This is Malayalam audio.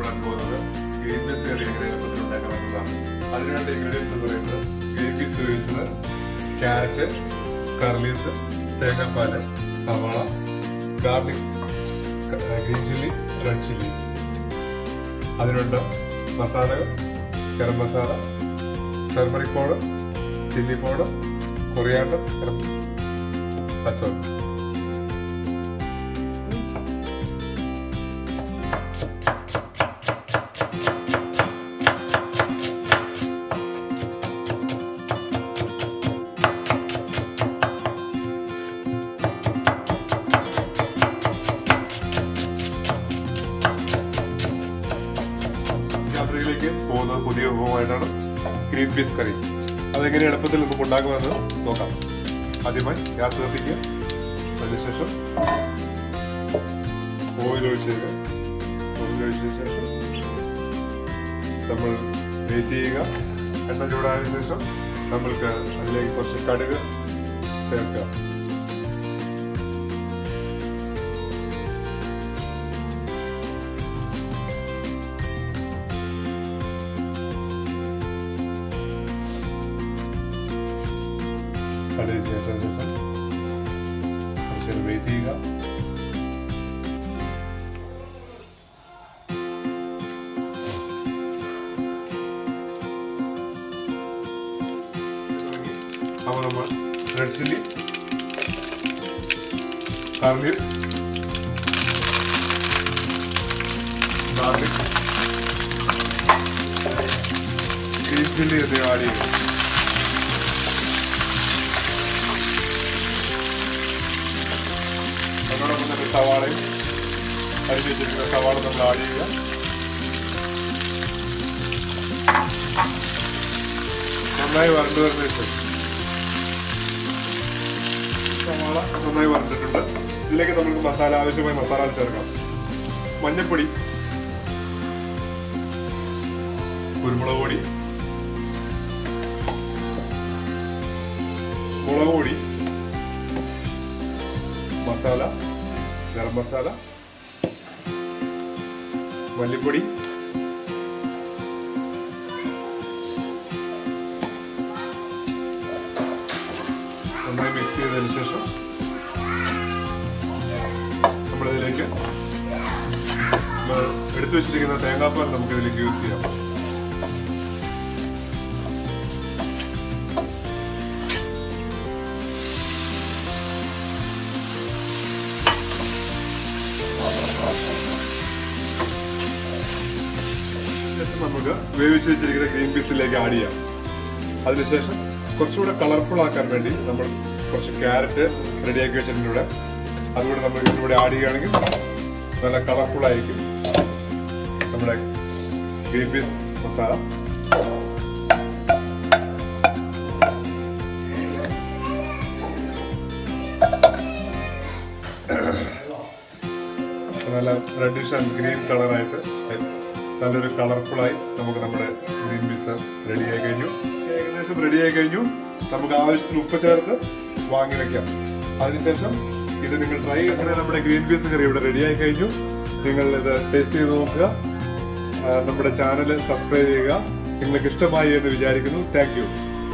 പരിചയപ്പെടാൻ പോകുന്നത് ഗ്രീൻ പീസ് കറി എങ്ങനെ എളുപ്പത്തിൽ ഉണ്ടാക്കാമെന്നതാണ് അതിനുവേണ്ട ഇൻഗ്രീഡിയൻസ് എന്ന് പറയുന്നത് ഗ്രീൻ പീസ് ഉപയോഗിച്ചത് ക്യാരറ്റ് കർലീസ് തേങ്ങാപ്പാല് സവാള garlic green chilli red chilli അതിനുണ്ട് മസാലകൾ garam masala turmeric powder chilli powder coriander പച്ചവെള്ളം യാത്രയിലേക്ക് പോകുന്ന പുതിയ വിഭവമായിട്ടാണ് ഗ്രീൻ പീസ് കറി അതെങ്ങനെ എളുപ്പത്തിൽ നമുക്ക് ഉണ്ടാക്കുമെന്ന് നോക്കാം ആദ്യമായി ഗ്യാസ് കത്തിക്കുക അതിനുശേഷം ഓയിൽ ഒഴിച്ചേക്കുക ഓയിൽ ഒഴിച്ചതിന് ശേഷം നമ്മൾ വെയിറ്റ് ചെയ്യുക എണ്ണ ചൂടായതിനു ശേഷം നമ്മൾക്ക് അതിലേക്ക് കുറച്ച് കടുക് ചേർക്കുക കടുക് ചേർത്തതിന് ശേഷം കുറച്ച് നേരം വെയിറ്റ് ചെയ്യുക അപ്പോൾ നമ്മൾ red chilli garlic garlic green chilli എന്നിവ ആഡ് ചെയ്യുക അതോടൊപ്പം തന്നെ സവാളയും അരിഞ്ഞ് വെച്ചിരിക്കുന്ന സവാള നമ്മൾ ആഡ് ചെയ്യുക നന്നായി വരണ്ടു വരുന്ന ശേഷം സവാള നന്നായി വരണ്ടിട്ടുണ്ട് ഇതിലേക്ക് നമുക്ക് മസാല ആവശ്യമായ മസാല ചേർക്കാം മഞ്ഞൾപ്പൊടി കുരുമുളക് പൊടി മുളക് പൊടി മസാല ഗരം മസാല മല്ലിപ്പൊടി നന്നായി മിക്സ് ചെയ്തതിന് ശേഷം നമ്മളിതിലേക്ക് നമ്മൾ എടുത്തു വെച്ചിരിക്കുന്ന തേങ്ങാപ്പാൽ നമുക്ക് ഇതിലേക്ക് യൂസ് ചെയ്യാം ശേഷം നമുക്ക് വേവിച്ച് വെച്ചിരിക്കുന്ന ഗ്രീൻ പീസിലേക്ക് ആഡ് ചെയ്യാം അതിനുശേഷം കുറച്ചുകൂടെ കളർഫുൾ ആക്കാൻ വേണ്ടി നമ്മൾ കുറച്ച് ക്യാരറ്റ് റെഡിയാക്കി വെച്ചിട്ടുണ്ട് ഇവിടെ അതുകൂടെ നമ്മൾ ഇതിലൂടെ ആഡ് ചെയ്യുകയാണെങ്കിൽ നല്ല കളർഫുൾ ആയിരിക്കും നമ്മുടെ ഗ്രീൻ പീസ് മസാല നല്ല റെഡിഷ് ആൻഡ് ഗ്രീൻ കളറായിട്ട് നല്ലൊരു കളർഫുള്ളായി നമുക്ക് നമ്മുടെ ഗ്രീൻ പീസ് റെഡിയായി കഴിഞ്ഞു ഏകദേശം റെഡിയായി കഴിഞ്ഞു നമുക്ക് ആവശ്യത്തിന് ഉപ്പ് ചേർത്ത് വാങ്ങി വെക്കാം അതിനുശേഷം ഇത് നിങ്ങൾ ട്രൈ അങ്ങനെ നമ്മുടെ ഗ്രീൻ പീസ് കറി ഇവിടെ റെഡിയായി കഴിഞ്ഞു നിങ്ങൾ ഇത് ടേസ്റ്റ് ചെയ്ത് നോക്കുക ആ, നമ്മുടെ ചാനൽ സബ്സ്ക്രൈബ് ചെയ്യുക നിങ്ങൾക്ക് ഇഷ്ടമായി എന്ന് വിചാരിക്കുന്നു താങ്ക് യു